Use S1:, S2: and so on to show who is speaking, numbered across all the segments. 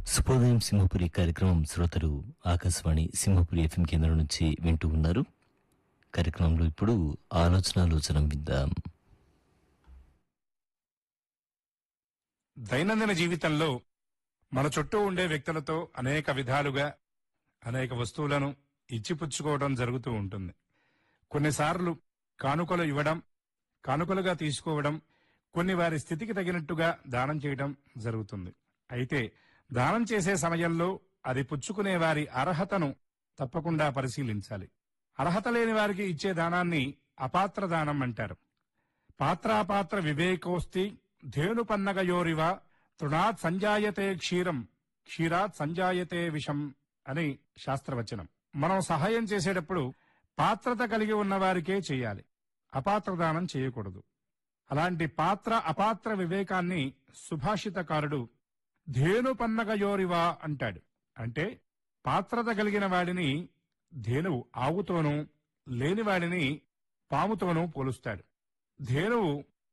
S1: శుభోదయం సింహపురి కార్యక్రమం శ్రోతలు ఆకాశవాణి సింహపురి ఎఫ్ఎం కేంద్రం నుంచి వింటూ ఉన్నారు కార్యక్రమంలో ఇప్పుడు ఆలోచనాలోచనం విందాం
S2: దైనందిన జీవితంలో మన చుట్టూ ఉండే వ్యక్తులతో అనేక విధాలుగా అనేక వస్తువులను ఇచ్చిపుచ్చుకోవడం జరుగుతూ ఉంటుంది కొన్నిసార్లు కానుకలు ఇవ్వడం కానుకలుగా తీసుకోవడం కొన్ని వారి స్థితికి తగినట్టుగా దానం చేయడం జరుగుతుంది అయితే దానం చేసే సమయంలో అది పుచ్చుకునే వారి అర్హతను తప్పకుండా పరిశీలించాలి అర్హత లేని వారికి ఇచ్చే దానాన్ని అపాత్ర దానం అంటారు పాత్రాపాత్ర వివేకోస్తి ధేనుపన్నగయోరివ తృణాత్ సంజాయతే క్షీరం క్షీరాత్ సంజాయతే విషం అని శాస్త్రవచనం మనం సహాయం చేసేటప్పుడు పాత్రత కలిగి ఉన్న వారికే చేయాలి అపాత్ర దానం చేయకూడదు అలాంటి పాత్ర అపాత్ర వివేకాన్ని సుభాషితకారుడు ధేనుపన్నగయోరివా అంటాడు అంటే పాత్రత కలిగిన వాడిని ధేనువు ఆవుతోనూ లేనివాడిని పాముతోనూ పోలుస్తాడు ధేనువు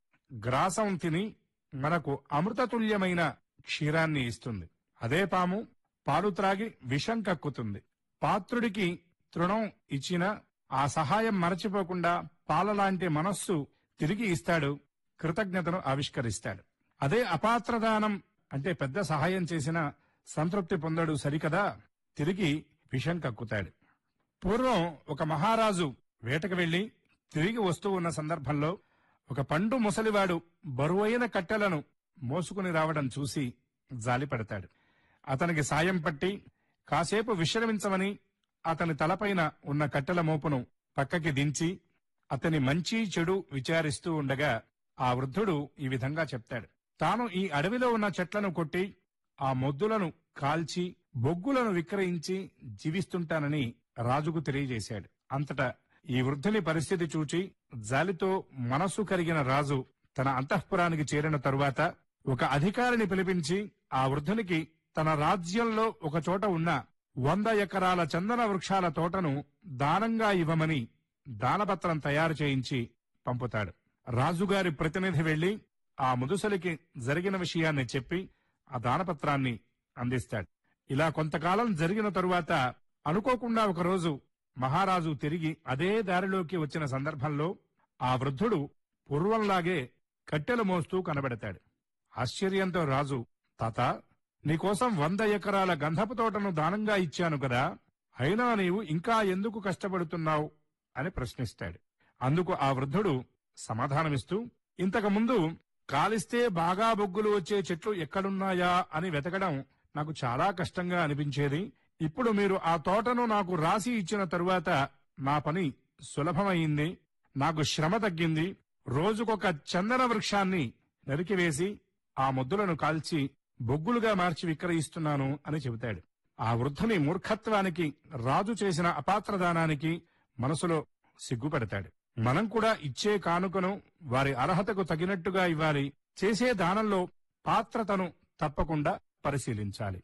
S2: గ్రాసం తిని మనకు అమృతతుల్యమైన క్షీరాన్ని ఇస్తుంది అదే పాము పాలు త్రాగి విషం కక్కుతుంది పాత్రుడికి తృణం ఇచ్చిన ఆ సహాయం మరచిపోకుండా పాలలాంటి మనస్సు తిరిగి ఇస్తాడు కృతజ్ఞతను ఆవిష్కరిస్తాడు అదే అపాత్రదానం అంటే పెద్ద సహాయం చేసిన సంతృప్తి పొందడు సరికదా తిరిగి విషం కక్కుతాడు పూర్వం ఒక మహారాజు వేటకు వెళ్లి తిరిగి వస్తూ ఉన్న సందర్భంలో ఒక పండు ముసలివాడు బరువైన కట్టెలను మోసుకుని రావడం చూసి జాలిపడతాడు అతనికి సాయం పట్టి కాసేపు విశ్రమించమని అతని తలపైన ఉన్న కట్టెల మోపును పక్కకి దించి అతని మంచి చెడు విచారిస్తూ ఉండగా ఆ వృద్ధుడు ఈ విధంగా చెప్తాడు తాను ఈ అడవిలో ఉన్న చెట్లను కొట్టి ఆ మొద్దులను కాల్చి బొగ్గులను విక్రయించి జీవిస్తుంటానని రాజుకు తెలియజేశాడు అంతటా ఈ వృద్ధుని పరిస్థితి చూచి జాలితో మనస్సు కరిగిన రాజు తన అంతఃపురానికి చేరిన తరువాత ఒక అధికారిని పిలిపించి ఆ వృద్ధునికి తన రాజ్యంలో ఒక చోట ఉన్న వంద ఎకరాల చందన వృక్షాల తోటను దానంగా ఇవ్వమని దానపత్రం తయారు చేయించి పంపుతాడు రాజుగారి ప్రతినిధి వెళ్లి ఆ ముదుసలికి జరిగిన విషయాన్ని చెప్పి ఆ దానపత్రాన్ని అందిస్తాడు ఇలా కొంతకాలం జరిగిన తరువాత అనుకోకుండా ఒకరోజు మహారాజు తిరిగి అదే దారిలోకి వచ్చిన సందర్భంలో ఆ వృద్ధుడు పూర్వంలాగే కట్టెలు మోస్తూ కనబడతాడు ఆశ్చర్యంతో రాజు తాత నీకోసం వంద ఎకరాల గంధపు తోటను దానంగా ఇచ్చాను కదా అయినా నీవు ఇంకా ఎందుకు కష్టపడుతున్నావు అని ప్రశ్నిస్తాడు అందుకు ఆ వృద్ధుడు సమాధానమిస్తూ ఇంతకు ముందు కాలిస్తే బాగా బొగ్గులు వచ్చే చెట్లు ఎక్కడున్నాయా అని వెతకడం నాకు చాలా కష్టంగా అనిపించేది ఇప్పుడు మీరు ఆ తోటను నాకు రాసి ఇచ్చిన తరువాత నా పని సులభమైంది నాకు శ్రమ తగ్గింది రోజుకొక చందన వృక్షాన్ని నరికివేసి ఆ ముద్దులను కాల్చి బొగ్గులుగా మార్చి విక్రయిస్తున్నాను అని చెబుతాడు ఆ వృద్ధుని మూర్ఖత్వానికి రాజు చేసిన అపాత్రదానానికి మనసులో సిగ్గుపడతాడు మనం కూడా ఇచ్చే కానుకను వారి అర్హతకు తగినట్టుగా ఇవ్వాలి చేసే దానంలో పాత్రతను తప్పకుండా పరిశీలించాలి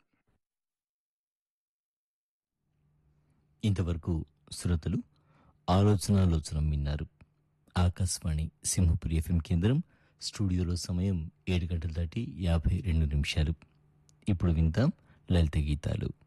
S1: ఇంతవరకు శ్రోతలు ఆలోచనాలోచనం విన్నారు ఆకాశవాణి సింహపురి ఎఫ్ఎం కేంద్రం స్టూడియోలో సమయం ఏడు గంటల దాటి యాభై రెండు నిమిషాలు ఇప్పుడు విందాం లలిత గీతాలు